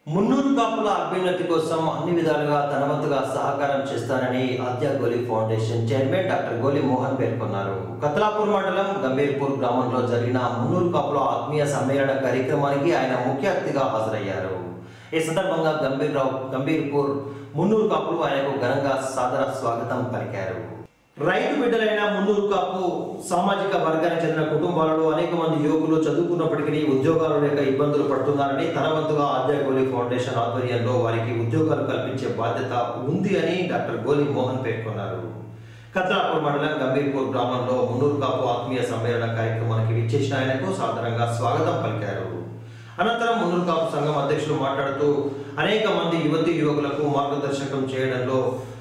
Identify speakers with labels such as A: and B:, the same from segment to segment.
A: మున్నూరు కాపుల అభ్యున్నతి కోసం అన్ని విధాలుగా తనవంతుగా సహకారం చేస్తానని ఆద్య గోలి ఫౌండేషన్ చైర్మన్ డాక్టర్ గోలి మోహన్ పేర్కొన్నారు కతలాపూర్ మండలం గంభీర్పూర్ గ్రామంలో జరిగిన మున్నూరు కాపుల ఆత్మీయ సమ్మేళన కార్యక్రమానికి ఆయన ముఖ్య అతిథిగా హాజరయ్యారు ఈ సందర్భంగా గంభీర్రావు గంభీర్పూర్ మున్నూరు కాపులు ఆయనకు ఘనంగా సాదర స్వాగతం పలికారు రైతు బిడ్డలైన మున్నూరు కాపు సామాజిక వర్గానికి చెందిన కుటుంబాలలో అనేక మంది యువకులు చదువుకున్నప్పటికీ ఉద్యోగాలు లేక ఇబ్బందులు పడుతున్నారని తన వంతుగా ఆద్య గోలి ఫౌండేషన్ ఆధ్వర్యంలో వారికి ఉద్యోగాలు కల్పించే బాధ్యత ఉంది అని డాక్టర్ గోలి మోహన్ పేర్కొన్నారు కత్రాపూర్ మండలం గంభీర్పూర్ గ్రామంలో మున్నూరు కాపు ఆత్మీయ సమ్మేళన కార్యక్రమానికి విచ్చేసిన ఆయనకు సాదరంగా స్వాగతం పలికారు అనంతరం మున్నూరు కాపు సంఘం అధ్యక్షులు మాట్లాడుతూ అనేక మంది యువతి యువకులకు మార్గదర్శకం చేయడంలో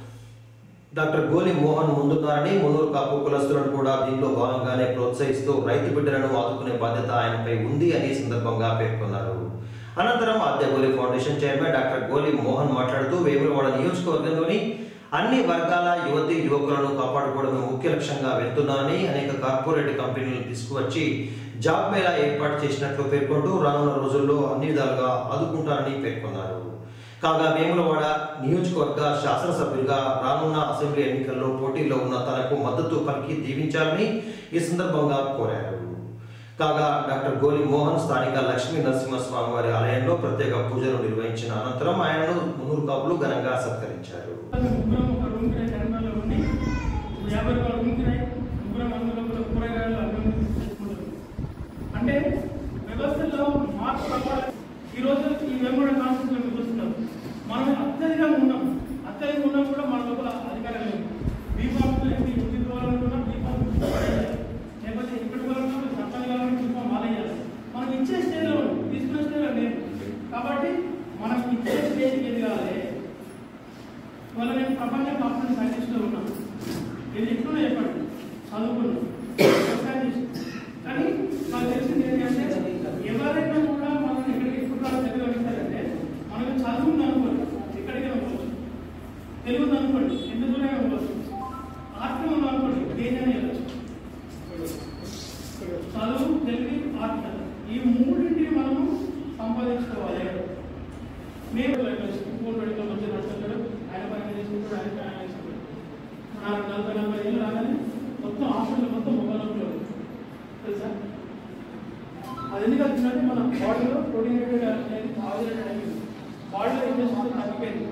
A: డాక్టర్ గోలి మోహన్ ముందున్నారని మున్నూరు కాపు కులస్తులను కూడా దీనిలో భాగంగానే ప్రోత్సహిస్తూ రైతు బిడ్డలను ఆదుకునే బాధ్యత ఆయనపై ఉంది అని ఈ సందర్భంగా పేర్కొన్నారు అనంతరం ఆద్య గోలి ఫౌండేషన్ చైర్మన్ డాక్టర్ గోలి మోహన్ మాట్లాడుతూ వేములవాడ నియోజకవర్గంలోని అన్ని వర్గాల యువతి యువకులను కాపాడుకోవడమే ముఖ్య లక్ష్యంగా వెళ్తున్నానని అనేక కార్పొరేట్ కంపెనీలను తీసుకువచ్చి జాబ్ మేళా ఏర్పాటు చేసినట్లు పేర్కొంటూ రానున్న రోజుల్లో అన్ని విధాలుగా ఆదుకుంటారని పేర్కొన్నారు కాగా వేములవాడ నియోజకవర్గ శాసనసభ్యులుగా రానున్న అసెంబ్లీ ఎన్నికల్లో పోటీలో ఉన్న తనకు మద్దతు పలికి దీవించాలని ఈ సందర్భంగా కోరారు కాగా డాక్టర్ గోలి మోహన్ స్థానిక లక్ష్మీ నరసింహస్వామి వారి ఆలయంలో ప్రత్యేక పూజలు నిర్వహించిన అనంతరం ఆయనను మున్నూరు కాపులు ఘనంగా సత్కరించారు
B: ముగ్గురం ఒక రూమ్ కిరాయి కర్నూలులో ఉండి యాభై రూపాయల రూమ్ కిరాయి ముగ్గురం అందులో కూడా కూరగాయలు అభివృద్ధి చేసుకుంటాం అంటే వ్యవస్థలో మార్పు రావాలి ఈ రోజు ఈ వెంబడ కాన్సెప్ట్లో మీకు వస్తున్నారు మనం అత్యధికంగా ఉన్నాం అత్యధికంగా ఉన్నాం కూడా మన లోపల అధికారం లేదు బీఫామ్ ఎంపీ ఉద్యోగ కావాలనుకున్నా బీఫామ్ లేకపోతే ఇక్కడ కావాలనుకున్నా చట్టాలు కావాలనుకున్నా బీఫామ్ వాళ్ళేయాలి మనం ఇచ్చే స్టేజ్లో ఉన్నాం. తీసుకునే స్టేజ్లో లేదు కాబట్టి మనం ఇచ్చే స్టేజ్కి ఎదగాలి వాళ్ళ నేను ప్రపంచ కాంపిటెంట్ సైంటిస్ట్లో ఉన్నాను ఇది ఎట్లున్నా చెప్పండి చదువుకున్నాను వ్యవసాయం చేసి కానీ నాకు తెలిసింది ఏంటంటే ఎవరైనా కూడా మనం ఎక్కడికి ఎప్పుడు దగ్గర వెళ్తారంటే మనకు చదువు ఉంది అనుకోండి ఎక్కడికి వెళ్ళవచ్చు తెలుగు ఉంది అనుకోండి ఎంత దూరం వెళ్ళవచ్చు ఆర్ట్ ఉంది అనుకోండి దేని వెళ్ళచ్చు చదువు తెలుగు ఆర్ట్ ఈ మూడింటిని మనము సంపాదించుకోవాలి మేము స్కూల్ పెట్టుకొని వచ్చి నడుస్తుంటాడు ఆయన పని చేసుకుంటాడు ఆయన పని ఆయన చేసుకుంటాడు నాకు నలభై నలభై ఏళ్ళు రాగానే మొత్తం హాస్పిటల్ మొత్తం మొబైల్ ఉంటుంది తెలుసా అది ఎందుకు వచ్చిందంటే మన బాడీలో ప్రోటీన్ అనేది ఆవిరేటెడ్ అయింది బాడీలో ఏం చేస్తుంది తగ్గిపోయింది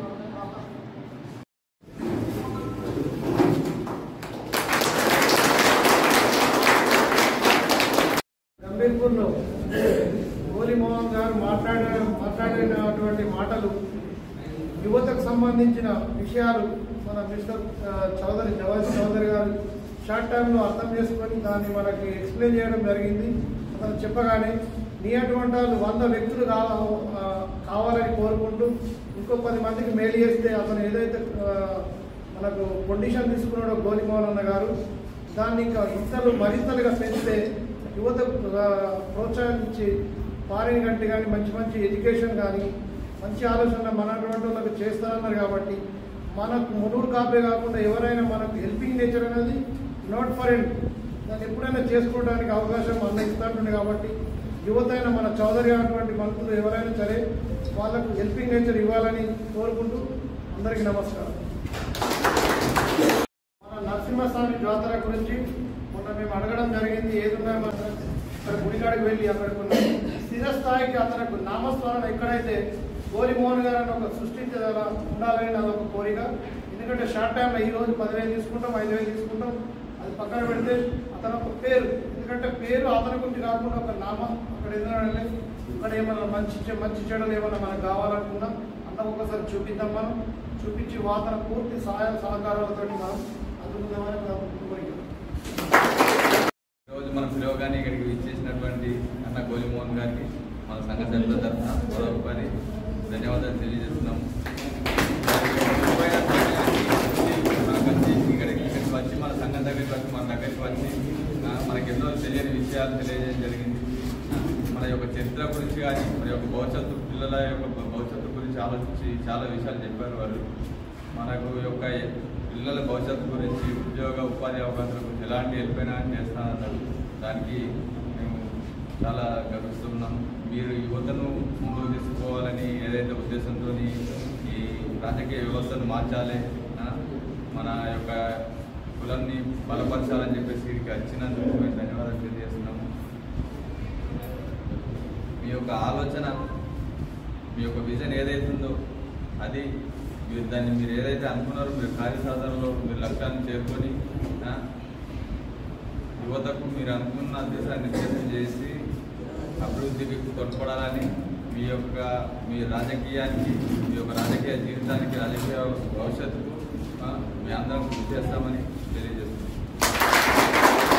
C: గంభీర్పూర్లో గోలి మోహన్ గారు మాట్లాడిన మాట్లాడినటువంటి మాటలు యువతకు సంబంధించిన విషయాలు మన మిస్టర్ ఆ, చౌదరి జవాజ్ చౌదరి గారు షార్ట్ టైంలో అర్థం చేసుకొని దాన్ని మనకి ఎక్స్ప్లెయిన్ చేయడం జరిగింది అతను చెప్పగానే నీ అటువంటి వాళ్ళు వంద వ్యక్తులు కావ- ఆ, కావాలని కోరుకుంటూ ఇంకో పది మందికి మేలు చేస్తే అతను ఏదైతే ఆ, మనకు పొజిషన్ తీసుకున్నాడో గోలి మోహన్ అన్న గారు దాన్ని ఇంకా ఇంతలు మరింతలుగా పెంచితే యువతకు ఆ, ప్రోత్సహించి ఫారిన్ కంటే కానీ మంచి మంచి ఎడ్యుకేషన్ కానీ మంచి ఆలోచన మన అటువంటి వాళ్ళకి చేస్తారన్నారు కాబట్టి మనకు మునుగురు కాపే కాకుండా ఎవరైనా మనకు హెల్పింగ్ నేచర్ అనేది నాట్ ఫర్ ఎండ్ దాన్ని ఎప్పుడైనా చేసుకోవడానికి అవకాశం అన్న ఇస్తుంటుంది కాబట్టి యువత అయిన మన చౌదరి అటువంటి మంత్రులు ఎవరైనా సరే వాళ్ళకు హెల్పింగ్ నేచర్ ఇవ్వాలని కోరుకుంటూ అందరికీ నమస్కారం మన నరసింహస్వామి జాతర గురించి మొన్న మేము అడగడం జరిగింది ఏదున్నా మన ఇక్కడ గుడికాడికి వెళ్ళి అక్కడ కొన్ని స్థిరస్థాయికి అతనికి నామస్మరణ ఎక్కడైతే గోరి మోహన్ గారు అని ఒక సృష్టించగల ఉండాలని నాది ఒక కోరిక ఎందుకంటే షార్ట్ టైంలో ఈ రోజు పదివేలు తీసుకుంటాం ఐదు వేలు తీసుకుంటాం అది పక్కన పెడితే అతను ఒక పేరు ఎందుకంటే పేరు అతని గురించి కాకుండా ఒక నామం అక్కడ ఏదైనా ఇక్కడ ఏమైనా మంచి చె- మంచి చెడులు ఏమైనా మనకు కావాలనుకున్నా అన్న ఒకసారి చూపిద్దాం మనం చూపించి వాతన పూర్తి సహాయ సహకారాలతో మనం అందుకుందామని నా కోరిక
D: ఈరోజు మన పిలవగానే ఇక్కడికి విచ్చేసినటువంటి అన్న గోలిమోహన్ గారికి మన సంఘ సభ్యుల తరఫున మరొకసారి ధన్యవాదాలు తెలియజేస్తున్నాము మనకు వచ్చి ఇక్కడికి ఇక్కడికి వచ్చి మన సంఘం దగ్గరికి వచ్చి మన దగ్గరికి వచ్చి ఆ, మనకి ఎన్నో తెలియని విషయాలు తెలియజేయడం జరిగింది ఆ, మన యొక్క చరిత్ర గురించి కానీ మన యొక్క భవిష్యత్తు పిల్లల యొక్క భవిష్యత్తు గురించి ఆలోచించి చాలా విషయాలు చెప్పారు వారు మనకు యొక్క పిల్లల భవిష్యత్తు గురించి ఉద్యోగ ఉపాధి అవకాశాల గురించి ఎలాంటి హెల్ప్ అయినా చేస్తానన్నారు దానికి మేము చాలా గర్విస్తున్నాం మీరు యువతను ముందుకు తీసుకుపోవాలని ఏదైతే ఉద్దేశంతో ఈ రాజకీయ వ్యవస్థను మార్చాలి ఆ, మన యొక్క కులాన్ని బలపరచాలని చెప్పేసి ఇక్కడికి వచ్చినందుకు మేము ధన్యవాదాలు తెలియజేస్తున్నాము మీ యొక్క ఆలోచన మీ యొక్క విజన్ ఏదైతే ఉందో అది మీరు దాన్ని మీరు ఏదైతే అనుకున్నారో మీరు కార్యసాధనలో మీరు లక్ష్యాన్ని చేరుకొని ఆ, యువతకు మీరు అనుకున్న దిశాన్ని నిర్దేశం చేసి అభివృద్ధికి తోడ్పడాలని మీ యొక్క మీ రాజకీయానికి మీ యొక్క రాజకీయ జీవితానికి రాజకీయ భవిష్యత్తుకు ఆ, మీ అందరం కృషి చేస్తామని తెలియజేస్తున్నాం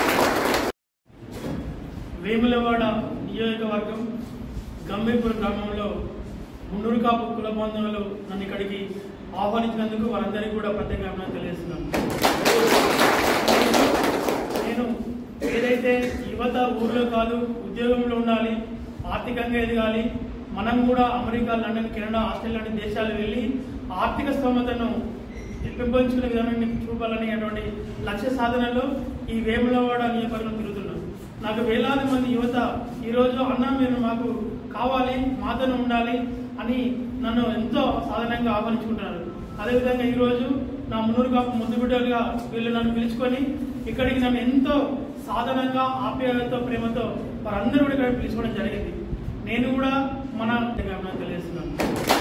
B: వేములవాడ నియోజకవర్గం గంభీర్పూర్ గ్రామంలో మున్నూరు కాపు కుల బంధువులు నన్ను ఇక్కడికి ఆహ్వానించినందుకు వారందరికీ కూడా ప్రత్యేక అభినందనలు తెలియజేస్తున్నాను నేను ఏదైతే యువత ఊర్లో కాదు ఉద్యోగంలో ఉండాలి ఆర్థికంగా ఎదగాలి మనం కూడా అమెరికా లండన్ కెనడా ఆస్ట్రేలియా లాంటి దేశాలు వెళ్ళి ఆర్థిక స్తోమతను పెంపొంచుకునే విధానాన్ని చూపాలని అటువంటి లక్ష్య సాధనలో ఈ వేములవాడ నియోజకవర్గం తిరుగుతున్నాను నాకు వేలాది మంది యువత ఈరోజు అన్న మీరు మాకు కావాలి మాతోనే ఉండాలి అని నన్ను ఎంతో సాధనంగా ఆహ్వానించుకుంటున్నారు అదేవిధంగా ఈరోజు నా మున్నూరు కాపు ముద్దు బిడ్డలుగా వీళ్ళు నన్ను పిలుచుకొని ఇక్కడికి నన్ను ఎంతో సాధనంగా ఆప్యాయతతో ప్రేమతో వారందరూ కూడా ఇక్కడ పిలుచుకోవడం జరిగింది నేను కూడా మన గమనం తెలియజేస్తున్నాను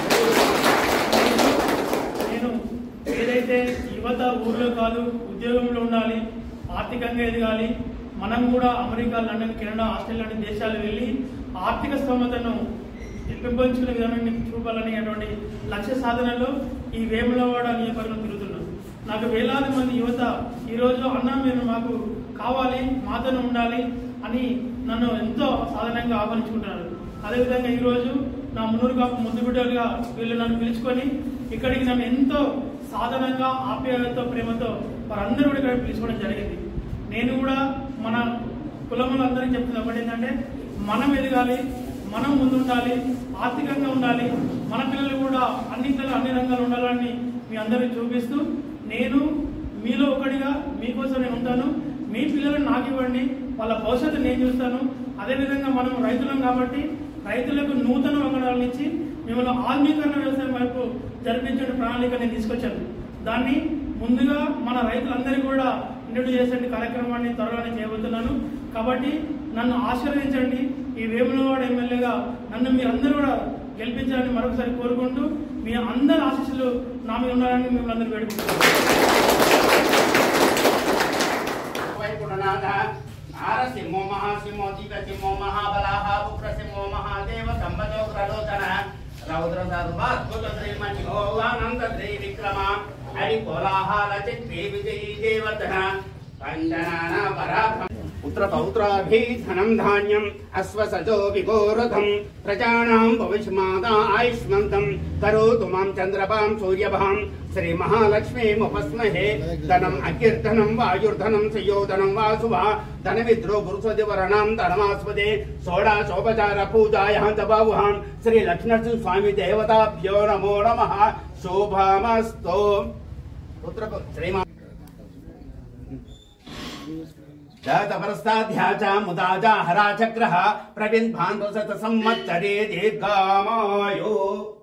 B: నేను ఏదైతే యువత ఊర్లో కాదు ఉద్యోగంలో ఉండాలి ఆర్థికంగా ఎదగాలి మనం కూడా అమెరికా లండన్ కెనడా ఆస్ట్రేలియా లాంటి దేశాలు వెళ్ళి ఆర్థిక స్తోమతను పెంపొంచుకునే విధానాన్ని చూపాలని అటువంటి లక్ష్య సాధనలో ఈ వేములవాడ నియోజకవర్గం తిరుగుతున్నాను నాకు వేలాది మంది యువత ఈరోజు అన్న మీరు మాకు కావాలి మాతోనే ఉండాలి అని నన్ను ఎంతో సాధనంగా ఆహ్వానించుకుంటున్నారు అదేవిధంగా ఈరోజు నా మున్నూరు కాపు ముద్దు బిడ్డలుగా వీళ్ళు నన్ను పిలుచుకొని ఇక్కడికి నన్ను ఎంతో సాధనంగా ఆప్యాయతతో ప్రేమతో వారందరూ కూడా ఇక్కడ పిలుచుకోవడం జరిగింది నేను కూడా మన కులములందరికీ చెప్తున్న ఒకటి ఏంటంటే మనం ఎదగాలి మనం ముందుండాలి ఆర్థికంగా ఉండాలి మన పిల్లలు కూడా అన్నింటిలో అన్ని రంగాలు ఉండాలని మీ అందరికీ చూపిస్తూ నేను మీలో ఒకటిగా మీకోసం నేను ఉంటాను మీ పిల్లలను నాకు ఇవ్వండి వాళ్ళ భవిష్యత్తు నేను చూస్తాను అదేవిధంగా మనం రైతులం కాబట్టి రైతులకు నూతన వంగడాలను ఇచ్చి మిమ్మల్ని ఆధునీకరణ వ్యవసాయం వైపు జరిపించే ప్రణాళిక నేను తీసుకొచ్చాను దాన్ని ముందుగా మన రైతులందరికీ కూడా ఇంట్రడ్యూస్ చేసే కార్యక్రమాన్ని త్వరలోనే చేయబోతున్నాను కాబట్టి నన్ను ఆశీర్వదించండి ఈ వేములవాడ ఎమ్మెల్యేగా నన్ను మీరందరూ కూడా గెలిపించాలని మరొకసారి కోరుకుంటూ మీ అందరి ఆశీస్సులు నా మీద ఉండాలని మిమ్మల్ని అందరూ వేడుకుంటున్నాను
E: వైపుణనాథ నారసింహో మహాసింహో దివ్యసింహో మహాబలాహ ఉగ్రసింహో మహాదేవ సంబదో ప్రలోచన రౌద్ర సర్వాద్భుత శ్రీమణిహో ఆనంద శ్రీ విక్రమ హరి కోలాహల చక్రీ విజయీ దేవతన పంచనాన పరాక్రమ పుత్ర పౌత్రాభీధనం ధాన్యం అశ్వసజో విగోరథం ప్రజానాం భవిష్మాదా ఆయుష్మంతం కరోతు మాం చంద్రపాం సూర్యభాం శ్రీ మహాలక్ష్మీముపస్మహే ధనం అకీర్ధనం వాయుర్ధనం సయోధనం వాసువా ధన విద్రో గురుసదివరణాం ధనమాస్పదే షోడాశోపచార పూజాయాం దబావుహాం శ్రీ లక్ష్మణ స్వామి దేవతాభ్యో నమో నమ శోభామస్తో పుత్ర శ్రీమా జాతపరస్తాధ్యాచ ముదాజా హరాచక్రః ప్రవిన్భాంతు శత సంవత్సరే దీర్ఘామాయో